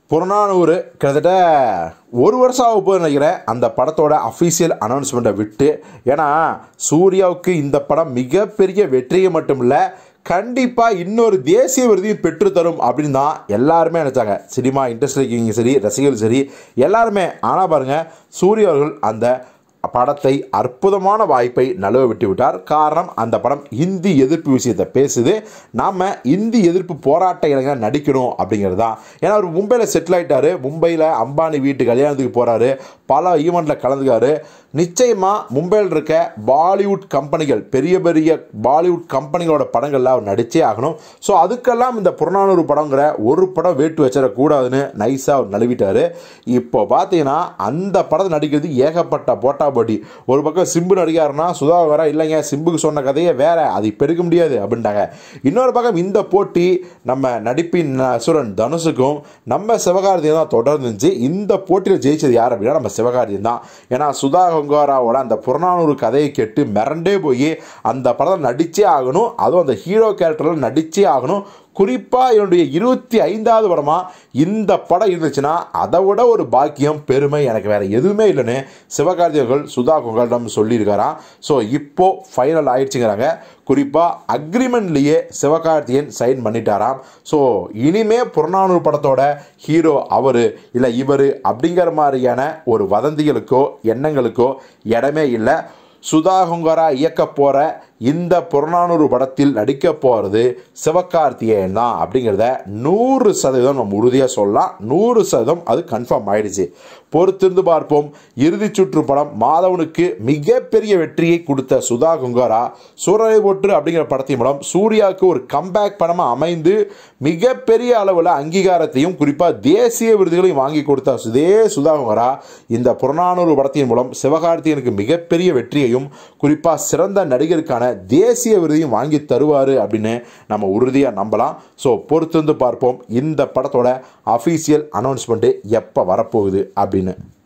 புறநானூறு கிட்டத்தட்ட ஒரு வருஷம் ஆக போகுதுன்னு நினைக்கிறேன் அந்த படத்தோட அஃபீஷியல் அனௌன்ஸ்மெண்ட்டை விட்டு ஏன்னா சூர்யாவுக்கு இந்த படம் மிகப்பெரிய வெற்றியை மட்டும் இல்லை கண்டிப்பாக இன்னொரு தேசிய விருதையும் பெற்றுத்தரும் அப்படின்னு தான் எல்லாருமே நினச்சாங்க சினிமா இண்டஸ்ட்ரிக்கு சரி ரசிகர்கள் சரி எல்லாருமே ஆனால் பாருங்கள் சூர்யா அவர்கள் அந்த படத்தை அற்புதமான வாய்ப்பை நழுவ விட்டு விட்டார் காரணம் அந்த படம் இந்தி எதிர்ப்பு விஷயத்தை பேசுது நாம் இந்தி எதிர்ப்பு போராட்ட இளைஞர் நடிக்கணும் அப்படிங்கிறது தான் ஏன்னா அவர் மும்பையில் செட்டில் ஆகிட்டாரு மும்பையில் அம்பானி வீட்டு கல்யாணத்துக்கு போகிறாரு பல ஈவெண்ட்டில் கலந்துக்காரு நிச்சயமாக மும்பையில் இருக்க பாலிவுட் கம்பெனிகள் பெரிய பெரிய பாலிவுட் கம்பெனிகளோட படங்களில் அவர் நடிச்சே ஆகணும் ஸோ அதுக்கெல்லாம் இந்த புறநானூறு படங்கிற ஒரு படம் வேட்டு வச்சிடக்கூடாதுன்னு நைஸாக அவர் நழுவிட்டார் இப்போ பார்த்தீங்கன்னா அந்த படத்தை நடிக்கிறது ஏகப்பட்ட போட்டா போட்டி ஒரு பக்கம் சிம்பு நடிகாருன்னா சுதாகரா இல்லைங்க சிம்புக்கு சொன்ன கதையே வேற அது இப்போ எடுக்க முடியாது அப்படின்ட்டாங்க இன்னொரு பக்கம் இந்த போட்டி நம்ம நடிப்பின் அசுரன் தனுஷுக்கும் நம்ம சிவகார்த்தியும் தான் தொடர்ந்து இருந்துச்சு இந்த போட்டியில் ஜெயிச்சது யார் அப்படின்னா நம்ம சிவகார்த்தியம் தான் ஏன்னா சுதா கங்காராவோட அந்த புறநானூறு கதையை கேட்டு மிரண்டே போய் அந்த படத்தை நடிச்சே ஆகணும் அதுவும் அந்த ஹீரோ கேரக்டரில் நடிச்சே ஆகணும் குறிப்பாக என்னுடைய இருபத்தி ஐந்தாவது படமாக இந்த படம் இருந்துச்சுன்னா அதை விட ஒரு பாக்கியம் பெருமை எனக்கு வேறு எதுவுமே இல்லைன்னு சிவகார்த்திகர்கள் சுதா கொங்கலிடம் சொல்லியிருக்காராம் ஸோ இப்போ ஃபைனல் ஆயிடுச்சுங்கிறாங்க குறிப்பாக அக்ரிமெண்ட்லேயே சிவகார்த்தியன் சைன் பண்ணிட்டாராம் ஸோ இனிமே புறநானூறு படத்தோட ஹீரோ அவர் இல்லை இவர் அப்படிங்கிற மாதிரியான ஒரு வதந்திகளுக்கோ எண்ணங்களுக்கோ இடமே இல்லை சுதா கொங்கரா இயக்க போகிற இந்த புறநானூறு படத்தில் நடிக்க போகிறது சிவகார்த்திகேயன் தான் அப்படிங்கிறத நூறு சதவீதம் நம்ம உறுதியாக சொல்லலாம் நூறு சதவீதம் அது கன்ஃபார்ம் ஆயிடுச்சு பொறுத்திருந்து பார்ப்போம் இறுதிச் சுற்று படம் மாதவனுக்கு மிகப்பெரிய வெற்றியை கொடுத்த சுதா குங்காரா சூரரை போற்று அப்படிங்கிற படத்தின் மூலம் சூர்யாவுக்கு ஒரு கம்பேக் படமாக அமைந்து மிகப்பெரிய அளவில் அங்கீகாரத்தையும் குறிப்பாக தேசிய விருதுகளையும் வாங்கி கொடுத்த சுதே சுதா குங்காரா இந்த புறநானூறு படத்தின் மூலம் சிவகார்த்திகனுக்கு மிகப்பெரிய வெற்றியையும் குறிப்பாக சிறந்த நடிகருக்கான தேசிய விருதையும் வாங்கி தருவார் அப்படின்னு நம்ம உறுதியாக நம்பலாம் ஸோ பொறுத்திருந்து பார்ப்போம் இந்த படத்தோட அஃபீஷியல் அனௌன்ஸ்மெண்ட்டு எப்போ வரப்போகுது அப்படின்னு